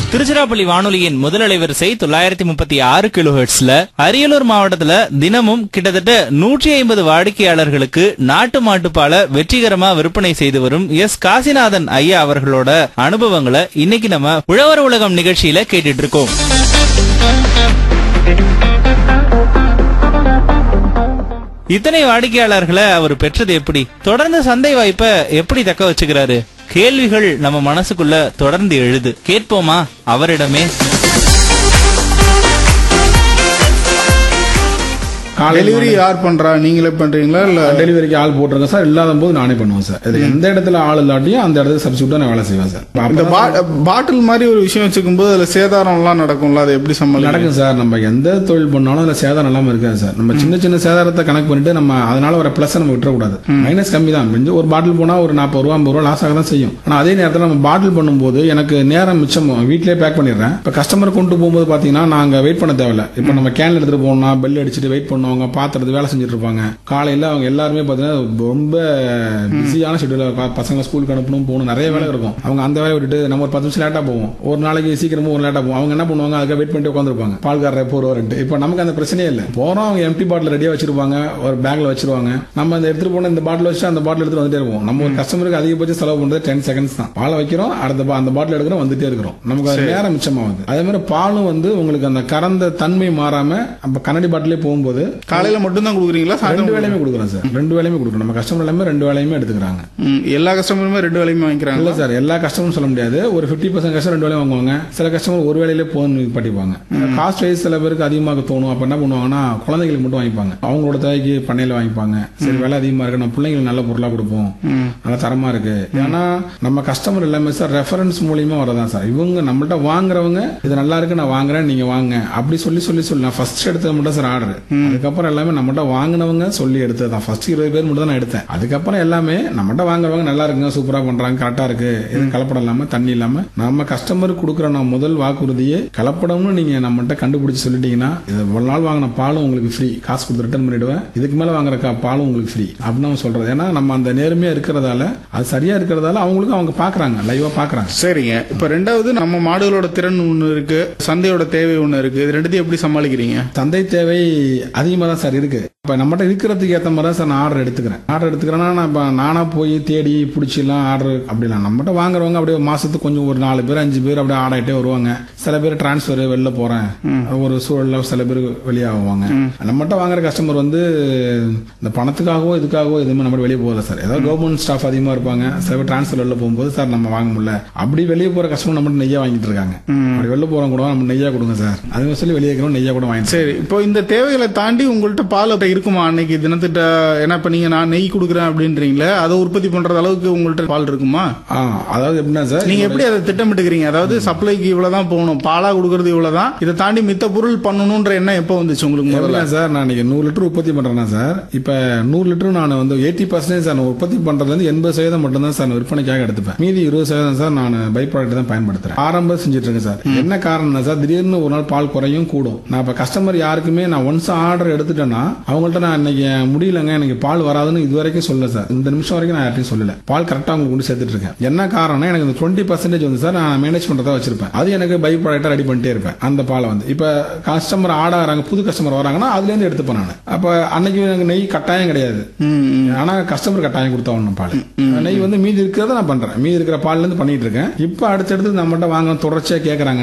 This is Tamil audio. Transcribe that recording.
திருச்சிராப்பள்ளி வானொலியின் முதல் அலைவரிசை தொள்ளாயிரத்தி முப்பத்தி ஆறு கிலோ அரியலூர் மாவட்டத்துல தினமும் கிட்டத்தட்ட நூற்றி ஐம்பது வாடிக்கையாளர்களுக்கு நாட்டு மாட்டுப்பாலை வெற்றிகரமா விற்பனை செய்து வரும் எஸ் காசிநாதன் ஐயா அவர்களோட அனுபவங்களை இன்னைக்கு நம்ம உழவர் உலகம் நிகழ்ச்சியில கேட்டுட்டு இருக்கோம் இத்தனை வாடிக்கையாளர்களை அவர் பெற்றது எப்படி தொடர்ந்து சந்தை வாய்ப்பை எப்படி தக்க வச்சுக்கிறாரு கேள்விகள் நம்ம மனசுக்குள்ள தொடர்ந்து எழுது கேட்போமா அவரிடமே டெலிவரி யார் பண்றா நீங்களே பண்றீங்களா இல்ல டெலிவரிக்கு ஆள் போட்டிருக்கேன் சார் இல்லாத போது நானே பண்ணுவேன் சார் இது எந்த இடத்துல ஆள் இல்லாட்டியும் அந்த இடத்துல சப்ஸ்டியூட்டா நான் வேலை செய்வேன் சார் இந்த பாட்டில் மாதிரி ஒரு விஷயம் வச்சுக்கும் போது அதுல சேதாரம் எல்லாம் நடக்கும்ல அதை எப்படி சமாளிக்க நடக்கும் சார் நம்ம எந்த தொழில் பண்ணாலும் அதுல சேதாரம் இல்லாம இருக்காது சார் நம்ம சின்ன சின்ன சேதாரத்தை கணக்கு பண்ணிட்டு நம்ம அதனால வர பிளஸ் நம்ம விட்டுறக்கூடாது மைனஸ் கம்மி தான் மிஞ்சி ஒரு பாட்டில் போனா ஒரு நாற்பது ரூபா ஐம்பது ரூபா லாஸ் ஆக தான் செய்யும் ஆனா அதே நேரத்தில் நம்ம பாட்டில் பண்ணும்போது எனக்கு நேரம் மிச்சம் வீட்லயே பேக் பண்ணிடுறேன் இப்ப கஸ்டமர் கொண்டு போகும்போது பாத்தீங்கன்னா நாங்க வெயிட் பண்ண தேவையில்ல இப்ப நம்ம கேன்ல எடுத்துட்டு போனோம்னா பெல் அடிச்சுட்டு வெயிட் பண்ணுவாங்க பாத்திரத்து வேலை செஞ்சுட்டு இருப்பாங்க காலையில அவங்க எல்லாருமே பாத்தீங்கன்னா ரொம்ப பிஸியான ஷெட்யூல் பசங்க ஸ்கூலுக்கு அனுப்பணும் போகணும் நிறைய வேலை இருக்கும் அவங்க அந்த வேலையை விட்டுட்டு நம்ம ஒரு பத்து நிமிஷம் லேட்டா போவோம் ஒரு நாளைக்கு சீக்கிரமா ஒரு லேட்டா போவோம் அவங்க என்ன பண்ணுவாங்க அதுக்காக வெயிட் பண்ணிட்டு உட்காந்துருப்பாங்க பால்காரர் எப்போ வருவாருன்ட்டு இப்போ நமக்கு அந்த பிரச்சனையே இல்லை போறோம் அவங்க எம்டி பாட்டில் ரெடியா வச்சிருப்பாங்க ஒரு பேக்ல வச்சிருவாங்க நம்ம அந்த எடுத்துட்டு போன இந்த பாட்டில் வச்சு அந்த பாட்டில் எடுத்துட்டு வந்துட்டே இருப்போம் நம்ம ஒரு கஸ்டமருக்கு அதிகபட்சம் செலவு பண்றது டென் செகண்ட்ஸ் தான் பாலை வைக்கிறோம் அடுத்த பா- அந்த பாட்டில் எடுக்கிறோம் வந்துட்டே இருக்கிறோம் நமக்கு அது நேரம் மிச்சமாகுது அதே மாதிரி பாலும் வந்து உங்களுக்கு அந்த கறந்த தன்மை மாறாம அப்ப கண்ணாடி பாட்டிலே போகும்போது காலையில மட்டும் தான் கொடுக்குறீங்களா ரெண்டு சாயந்தரம் வேலையுமே கொடுக்குறோம் சார் ரெண்டு வேலையுமே கொடுக்குறோம் நம்ம கஸ்டமர் எல்லாமே ரெண்டு வேலையுமே எடுத்துக்கிறாங்க ம், எல்லா கஸ்டமருமே ரெண்டு வேலையுமே வாங்கிக்கிறாங்க இல்ல சார் எல்லா கஸ்டமரும் சொல்ல முடியாது ஒரு 50% பர்சன்ட் கஸ்டமர் ரெண்டு வேலையும் வாங்குவாங்க சில கஸ்டமர் ஒரு வேலையிலே போன்னு படிப்பாங்க காஸ்ட் வைஸ் சில பேருக்கு அதிகமாக தோணும் அப்ப என்ன பண்ணுவாங்கன்னா குழந்தைகளுக்கு மட்டும் வாங்கிப்பாங்க அவங்களோட தேவைக்கு பண்ணையில வாங்கிப்பாங்க சரி விலை அதிகமா இருக்கு நம்ம பிள்ளைங்களுக்கு நல்ல பொருளா கொடுப்போம் நல்லா தரமா இருக்கு ஏன்னா நம்ம கஸ்டமர் எல்லாமே சார் ரெஃபரன்ஸ் மூலியமா வரதான் சார் இவங்க நம்மள்ட்ட வாங்குறவங்க இது நல்லா இருக்கு நான் வாங்குறேன் நீங்க வாங்க அப்படி சொல்லி சொல்லி சொல்லி நான் ஃபர்ஸ்ட் எடுத்தது மட்டும் சார் ஆர்டர் அதுக்கப்புறம் எல்லாமே நம்மகிட்ட வாங்கினவங்க சொல்லி எடுத்தது தான் ஃபர்ஸ்ட் இருபது பேர் மட்டும் தான் நான் எடுத்தேன் அதுக்கப்புறம் எல்லாமே நம்மகிட்ட வாங்குறவங்க நல்லா இருக்குங்க சூப்பரா பண்றாங்க கரெக்டா இருக்கு எதுவும் கலப்படம் இல்லாம தண்ணி இல்லாம நம்ம கஸ்டமருக்கு கொடுக்குற நம்ம முதல் வாக்குறுதியே கலப்படம்னு நீங்க நம்மகிட்ட கண்டுபிடிச்சு சொல்லிட்டீங்கன்னா இது ஒரு நாள் வாங்கின பாலும் உங்களுக்கு ஃப்ரீ காசு கொடுத்து ரிட்டர்ன் பண்ணிடுவேன் இதுக்கு மேல வாங்குற கா- பாலும் உங்களுக்கு ஃப்ரீ அப்படின்னு நம்ம சொல்றது ஏன்னா நம்ம அந்த நேர்மையா இருக்கிறதால அது சரியா இருக்கிறதால அவங்களுக்கும் அவங்க பாக்குறாங்க லைவா பாக்குறாங்க சரிங்க இப்ப ரெண்டாவது நம்ம மாடுகளோட திறன் ஒண்ணு இருக்கு சந்தையோட தேவை ஒண்ணு இருக்கு இது ரெண்டுத்தையும் எப்படி சமாளிக்கிறீங்க சந்தை தேவை அதிகமாக தான் சார் இருக்கு இப்போ நம்மகிட்ட இருக்கிறதுக்கு ஏற்ற மாதிரி தான் சார் நான் ஆர்டர் எடுத்துக்கிறேன் ஆர்டர் எடுத்துக்கிறேன்னா நான் இப்போ நானா போய் தேடி பிடிச்சிலாம் ஆர்டர் அப்படிலாம் நம்மகிட்ட வாங்குறவங்க அப்படியே மாசத்துக்கு கொஞ்சம் ஒரு நாலு பேர் அஞ்சு பேர் அப்படியே ஆடாயிட்டே வருவாங்க சில பேர் டிரான்ஸ்ஃபர் வெளில போறேன் ஒரு சூழல்ல சில பேர் வெளியாகுவாங்க நம்மகிட்ட வாங்குற கஸ்டமர் வந்து இந்த பணத்துக்காகவோ இதுக்காகவோ எதுவுமே நம்ம வெளியே போகல சார் ஏதாவது கவர்மெண்ட் ஸ்டாஃப் அதிகமா இருப்பாங்க சில பேர் டிரான்ஸ்ஃபர் வெளில போகும்போது சார் நம்ம வாங்க முடியல அப்படி வெளியே போற கஸ்டமர் நம்மகிட்ட நெய்யா வாங்கிட்டு இருக்காங்க அப்படி வெளில போறவங்க கூட நம்ம நெய்யா கொடுங்க சார் அதுவும் சொல்லி வெளியே இருக்கிறோம் நெய்யா கூட வாங்கிட்டு சரி இப்போ இந்த தேவைகளை தாண்டி உங்கள்ட்ட பால் அப்ப இருக்குமா அன்னைக்கு தினத்திட்ட ஏன்னா இப்ப நீங்க நான் நெய் கொடுக்குறேன் அப்படின்றீங்களே அதை உற்பத்தி பண்றது அளவுக்கு உங்கள்ட்ட பால் இருக்குமா ஆ அதாவது எப்படின்னா சார் நீங்க எப்படி அதை திட்டமிட்டுக்கிறீங்க அதாவது சப்ளைக்கு இவ்வளவுதான் போகணும் பாலா கொடுக்கறது இவ்வளவுதான் இதை தாண்டி மித்த பொருள் பண்ணணும்ன்ற எண்ணம் எப்போ வந்துச்சு உங்களுக்கு முதல்ல முதல்ல சார் நான் இன்னைக்கு நூறு லிட்டர் உற்பத்தி பண்றேன்னா சார் இப்ப நூறு லிட்டர் நான் வந்து எயிட்டி பர்சன்டேஜ் சார் நான் உற்பத்தி பண்றதுல இருந்து எண்பது சதவீதம் மட்டும் தான் சார் நான் விற்பனைக்காக எடுத்துப்பேன் மீதி இருபது சதவீதம் சார் நான் பை ப்ராடக்ட் தான் பயன்படுத்துறேன் ஆரம்பம் செஞ்சுட்டு இருக்கேன் சார் என்ன காரணம்னா சார் திடீர்னு ஒரு நாள் பால் குறையும் கூடும் நான் இப்ப கஸ்டமர் யாருக்குமே நான் ஒன்ஸ் ஆர்டர் எடுத்துட்டேன்னா அவங்கள்ட்ட நான் இன்னைக்கு முடியலங்க எனக்கு பால் வராதுன்னு இது வரைக்கும் சொல்லல சார் இந்த நிமிஷம் வரைக்கும் நான் யார்ட்டையும் சொல்லல பால் கரெக்டா உங்களுக்கு கொண்டு சேர்த்துட்டு இருக்கேன் என்ன காரணம் எனக்கு இந்த டுவெண்ட்டி பர்சன்டேஜ் வந்து சார் நான் மேனேஜ் பண்றதா வச்சிருப்பேன் அது எனக்கு பை ப்ராடக்டா ரெடி பண்ணிட்டே இருப்பேன் அந்த பாலை வந்து இப்ப கஸ்டமர் ஆடாகிறாங்க புது கஸ்டமர் வராங்கன்னா அதுல இருந்து எடுத்துப்பேன் நான் அப்ப அன்னைக்கு எனக்கு நெய் கட்டாயம் கிடையாது ஆனா கஸ்டமர் கட்டாயம் கொடுத்தா பால் நெய் வந்து மீதி இருக்கிறத நான் பண்றேன் மீதி இருக்கிற பால்ல இருந்து பண்ணிட்டு இருக்கேன் இப்ப அடுத்தடுத்து நம்மகிட்ட வாங்க தொடர்ச்சியா கேக்குறாங்க